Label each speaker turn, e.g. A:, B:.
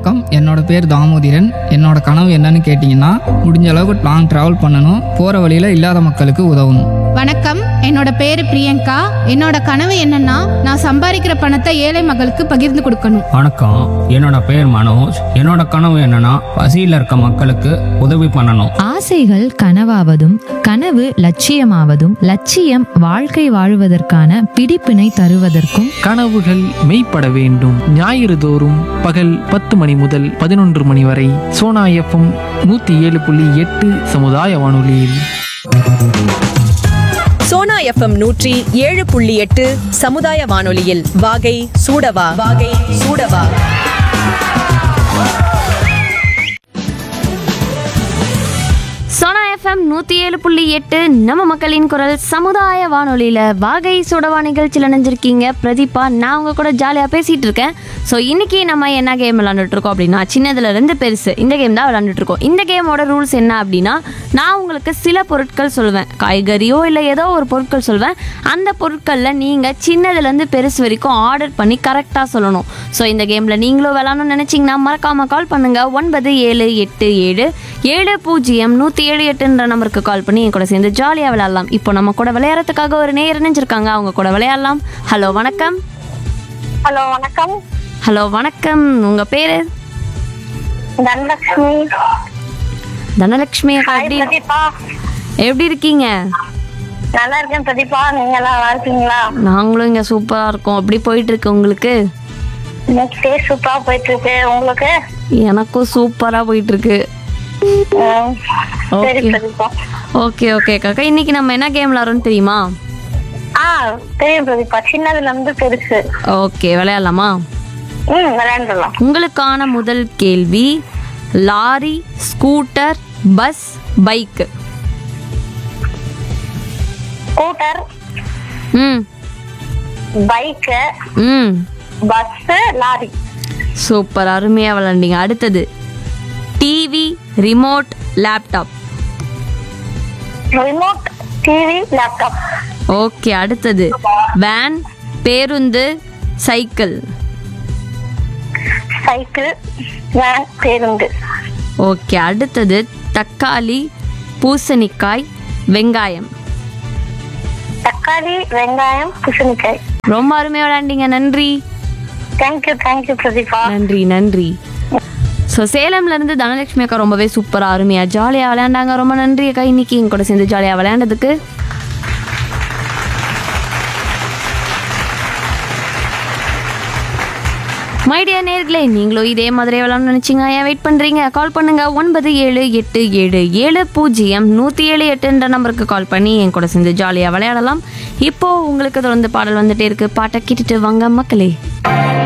A: வணக்கம் என்னோட பேர் தாமோதிரன் என்னோட கனவு என்னன்னு கேட்டிங்கன்னா முடிஞ்ச அளவுக்கு லாங் ட்ராவல் பண்ணணும் போகிற வழியில் இல்லாத மக்களுக்கு உதவணும்
B: வணக்கம் என்னோட பேரு பிரியங்கா என்னோட கனவு என்னன்னா நான் சம்பாதிக்கிற பணத்தை ஏழை மக்களுக்கு பகிர்ந்து கொடுக்கணும்
C: வணக்கம் என்னோட பேர் மனோஜ் என்னோட கனவு என்னன்னா பசியில் இருக்க மக்களுக்கு உதவி பண்ணணும்
D: ஆசைகள் கனவாவதும் கனவு லட்சியமாவதும் லட்சியம் வாழ்க்கை வாழ்வதற்கான பிடிப்பினை தருவதற்கும்
E: கனவுகள் மெய்ப்பட வேண்டும் ஞாயிறு தோறும் பகல் பத்து மணி முதல் பதினொன்று மணி வரை சோனா எஃப்எம் நூற்றி ஏழு புள்ளி எட்டு சமுதாய வானொலியில்
F: சோனா எஃப்எம் நூற்றி ஏழு புள்ளி எட்டு சமுதாய வானொலியில் வாகை சூடவா வாகை சூடவா
G: சோனா எஃப்எம் நூற்றி ஏழு புள்ளி எட்டு நம்ம மக்களின் குரல் சமுதாய வானொலியில் வாகை சுடவா நிகழ்ச்சியில் நினைஞ்சிருக்கீங்க பிரதீபா நான் உங்க கூட ஜாலியாக பேசிகிட்டு இருக்கேன் ஸோ இன்னைக்கு நம்ம என்ன கேம் விளாண்டுட்டு இருக்கோம் அப்படின்னா சின்னதுலேருந்து பெருசு இந்த கேம் தான் விளாண்டுட்டு இருக்கோம் இந்த கேமோட ரூல்ஸ் என்ன அப்படின்னா நான் உங்களுக்கு சில பொருட்கள் சொல்வேன் காய்கறியோ இல்லை ஏதோ ஒரு பொருட்கள் சொல்வேன் அந்த பொருட்களில் நீங்கள் சின்னதுலேருந்து பெருசு வரைக்கும் ஆர்டர் பண்ணி கரெக்டாக சொல்லணும் ஸோ இந்த கேமில் நீங்களும் விளாடணும்னு நினச்சிங்கன்னா மறக்காமல் கால் பண்ணுங்கள் ஒன்பது ஏழு எட்டு ஏழு ஏழு பூஜ்ஜியம் நூற்றி ஏழு எட்டுன்ற நம்பருக்கு கால் பண்ணி என் கூட சேர்ந்து ஜாலியாக விளையாடலாம் இப்போ நம்ம கூட விளையாடுறதுக்காக ஒரு நேர் இணைஞ்சிருக்காங்க அவங்க கூட விளையாடலாம் ஹலோ வணக்கம்
H: ஹலோ வணக்கம்
G: ஹலோ வணக்கம் உங்கள் பேர்
H: தனலட்சுமி
G: தனலட்சுமி அக்கா
H: ஹாய்
G: எப்படி
H: பிரதீபா
G: எப்படி இருக்கீங்க
H: நல்லா இருக்கேன் பிரதீபா நீங்க எல்லாம் நல்லா இருக்கீங்களா
G: நாங்களும் இங்கே சூப்பராக இருக்கோம் எப்படி போயிட்டு இருக்கு உங்களுக்கு
H: இன்னைக்கு டே சூப்பரா போயிட்டு இருக்கு உங்களுக்கு
G: எனக்கும் சூப்பராக போயிட்டு இருக்கு
H: ம், சரி
G: Okay.
H: பிரதீபா
G: ஓகே ஓகே காக்கா இன்னைக்கு நம்ம என்ன கேம் விளாட்றோம்னு தெரியுமா
H: ஆ தெரியும் பிரதீபா சின்னதுல இருந்து பெருசு
G: ஓகே விளையாடலாமா
H: ம் விளையாண்டுலாம்
G: உங்களுக்கான முதல் கேள்வி lorry scooter bus bike
H: scooter
G: ம்
H: பைக்கு
G: ம்
H: பஸ் லாரி
G: சூப்பர் அருமையாக விளாண்டீங்க அடுத்தது TV remote laptop
H: remote TV laptop
G: okay அடுத்தது வேன் பேருந்து சைக்கிள்
H: சைக்கிள் வேன் பேருந்து
G: ஓகே அடுத்தது தக்காளி பூசணிக்காய் வெங்காயம்
H: தக்காளி வெங்காயம் பூசணிக்காய்
G: ரொம்ப அருமையாக விளையாண்டீங்க நன்றி
H: தேங்க்யூ தேங்க்யூ பிரதீபா
G: நன்றி நன்றி ஸோ சேலம்லேருந்து தனலட்சுமி அக்கா ரொம்பவே சூப்பராக அருமையாக ஜாலியாக விளையாண்டாங்க ரொம்ப நன்றி அக்கா இன்னைக்கு எங்க கூட சேர்ந்து ஜாலியாக விளையாண்டதுக்கு மைடியா நேர்களே நீங்களும் இதே மாதிரி விளாட்னு நினச்சிங்க ஏன் வெயிட் பண்ணுறீங்க கால் பண்ணுங்க ஒன்பது ஏழு எட்டு ஏழு ஏழு பூஜ்ஜியம் நூற்றி ஏழு எட்டுன்ற நம்பருக்கு கால் பண்ணி என் கூட சேர்ந்து ஜாலியாக விளையாடலாம் இப்போ உங்களுக்கு தொடர்ந்து பாடல் வந்துட்டே இருக்கு பாட்டை கேட்டுட்டு வாங்க மக்களே